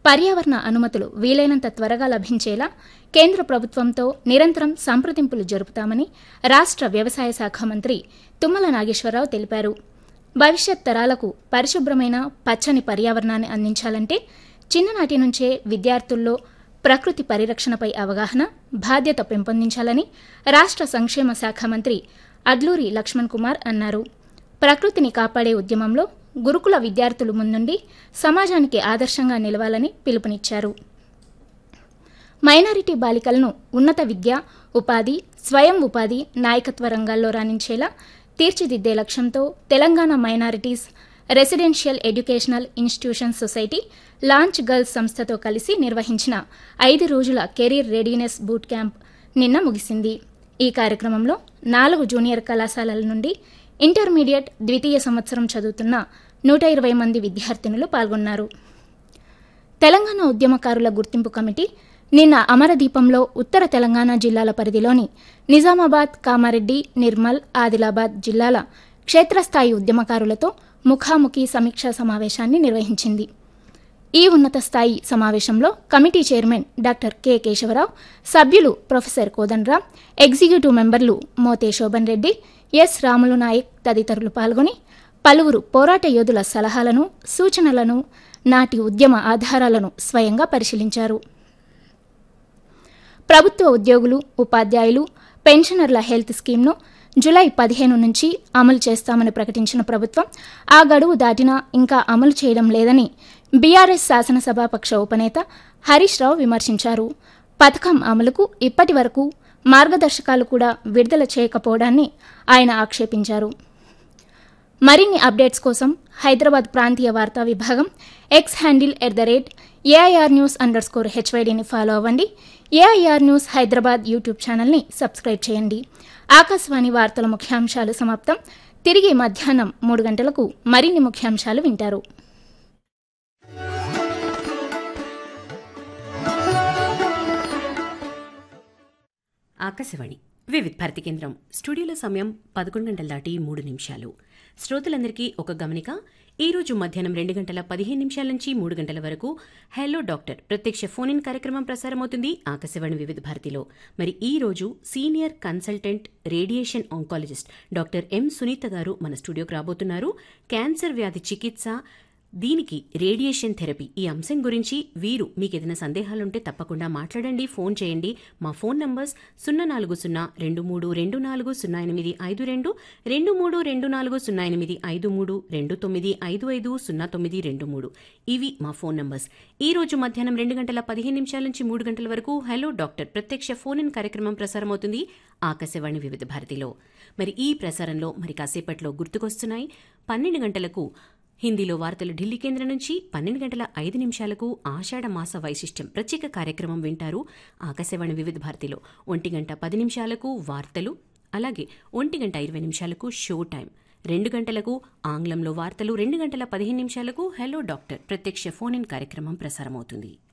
పర్యావరణ అనుమతులు వీలైనంత త్వరగా లభించేలా కేంద్ర ప్రభుత్వంతో నిరంతరం సంప్రదింపులు జరుపుతామని రాష్ట్ర వ్యవసాయ శాఖ మంత్రి తుమ్మల నాగేశ్వరరావు తెలిపారు భవిష్యత్ తరాలకు పరిశుభ్రమైన పచ్చని పర్యావరణాన్ని అందించాలంటే చిన్ననాటి నుంచే విద్యార్థుల్లో ప్రకృతి పరిరక్షణపై అవగాహన బాధ్యత పెంపొందించాలని రాష్ట్ర సంక్షేమ శాఖ మంత్రి అడ్లూరి లక్ష్మణ్ కుమార్ అన్నారు ప్రకృతిని కాపాడే ఉద్యమంలో గురుకుల విద్యార్థులు ముందుండి సమాజానికి ఆదర్శంగా నిలవాలని పిలుపునిచ్చారు మైనారిటీ బాలికలను ఉన్నత విద్య ఉపాధి స్వయం ఉపాధి నాయకత్వ రంగాల్లో రాణించేలా తీర్చిదిద్దే లక్ష్యంతో Telangana minorities residential educational institution society launch girls సంస్థతో కలిసి నిర్వహించిన ఐదు రోజుల కెరీర్ రెడీనెస్ బూట్ క్యాంప్ నిన్న ముగిసింది ఈ కార్యక్రమంలో నాలుగు జూనియర్ కళాశాలల నుండి ఇంటర్మీడియట్ ద్వితీయ సంవత్సరం చదువుతున్న నూట ఇరవై మంది విద్యార్థినులు పాల్గొన్నారు తెలంగాణ ఉద్యమకారుల గుర్తింపు కమిటీ నిన్న అమరదీపంలో ఉత్తర తెలంగాణ జిల్లాల పరిధిలోని నిజామాబాద్ కామారెడ్డి నిర్మల్ ఆదిలాబాద్ జిల్లాల క్షేత్రస్థాయి ఉద్యమకారులతో ముఖాముఖి సమీక్షా సమావేశాన్ని నిర్వహించింది ఈ ఉన్నత స్థాయి సమావేశంలో committee chairman doctor K Keshavarao సభ్యులు ప్రొఫెసర్ కోదండరాం ఎగ్జిక్యూటివ్ మెంబర్లు మోతే శోభన్ రెడ్డి ఎస్ రాములు నాయక్ తదితరులు పాల్గొని పలువురు పోరాట యోధుల సలహాలను సూచనలను నాటి ఉద్యమ ఆధారాలను స్వయంగా పరిశీలించారు ప్రభుత్వ ఉద్యోగులు ఉపాధ్యాయులు పెన్షనర్ల హెల్త్ స్కీమ్ను జులై పదిహేను నుంచి అమలు చేస్తామని ప్రకటించిన ప్రభుత్వం ఆ గడువు దాటినా ఇంకా అమలు చేయడం లేదని బీఆర్ఎస్ శాసనసభాపక్ష ఉపనేత హరీష్ రావు విమర్శించారు పథకం అమలుకు ఇప్పటి వరకు మార్గదర్శకాలు కూడా విడుదల చేయకపోవడాన్ని ఆయన ఆక్షేపించారు మరిన్ని అప్డేట్స్ కోసం హైదరాబాద్ ప్రాంతీయ వార్తా విభాగం X handle at the rate AIR news under score హెచ్వైడీని ఫాలో అవ్వండి ఏఐఆర్ న్యూస్ హైదరాబాద్ యూట్యూబ్ ఛానల్ని సబ్స్క్రైబ్ చేయండి ఆకాశవాణి వార్తల ముఖ్యాంశాలు సమాప్తం తిరిగి మధ్యాహ్నం మూడు గంటలకు మరిన్ని ముఖ్యాంశాలు వింటారు ఆకాశవాణి వివిధ భారతి కేంద్రం స్టూడియోలో సమయం పదకొండు గంటల దాటి మూడు నిమిషాలు శ్రోతలందరికీ ఒక గమనిక ఈ రోజు మధ్యాహ్నం రెండు గంటల పదిహేను నిమిషాల నుంచి మూడు గంటల వరకు హెలో డాక్టర్ ప్రత్యక్ష ఫోన్ ఇన్ కార్యక్రమం ప్రసారమవుతుంది ఆకాశవాణి వివిధ భారతిలో మరి ఈ రోజు senior consultant radiation oncologist doctor M Sunitha garu మన స్టూడియోకి రాబోతున్నారు క్యాన్సర్ వ్యాధి చికిత్స దీనికి రేడియేషన్ థెరపీ ఈ అంశం గురించి వీరు మీకు ఏదైనా సందేహాలుంటే తప్పకుండా మాట్లాడండి ఫోన్ చేయండి మా ఫోన్ నంబర్స్ సున్నా నాలుగు సున్నా రెండు మూడు రెండు నాలుగు సున్నా ఎనిమిది ఐదు రెండు రెండు మూడు రెండు నాలుగు సున్నా ఎనిమిది ఐదు మూడు రెండు తొమ్మిది ఐదు ఐదు సున్నా తొమ్మిది రెండు మూడు ఇవి మా ఫోన్ నంబర్స్ ఈ రోజు మధ్యాహ్నం రెండు గంటల పదిహేను నిమిషాల నుంచి మూడు గంటల వరకు హలో డాక్టర్ ప్రత్యక్ష ఫోన్ ఇన్ కార్యక్రమం ప్రసారమవుతుంది ఆకాశవాణి వివిధ భారతిలో మరి ఈ ప్రసారంలో మరి కాసేపట్లో గుర్తుకొస్తున్నాయి పన్నెండు గంటలకు హిందీలో వార్తలు ఢిల్లీ కేంద్రం నుంచి పన్నెండు గంటల ఐదు నిమిషాలకు ఆషాఢ మాస వైశిష్ట్యం ప్రత్యేక కార్యక్రమం వింటారు ఆకాశవాణి వివిధ భారతిలో ఒంటి గంట పది నిమిషాలకు వార్తలు అలాగే ఒంటి గంట ఇరవై నిమిషాలకు షో టైం రెండు గంటలకు ఆంగ్లంలో వార్తలు రెండు గంటల పదిహేను నిమిషాలకు హలో డాక్టర్ ప్రత్యక్ష ఫోన్ ఇన్ కార్యక్రమం ప్రసారమవుతుంది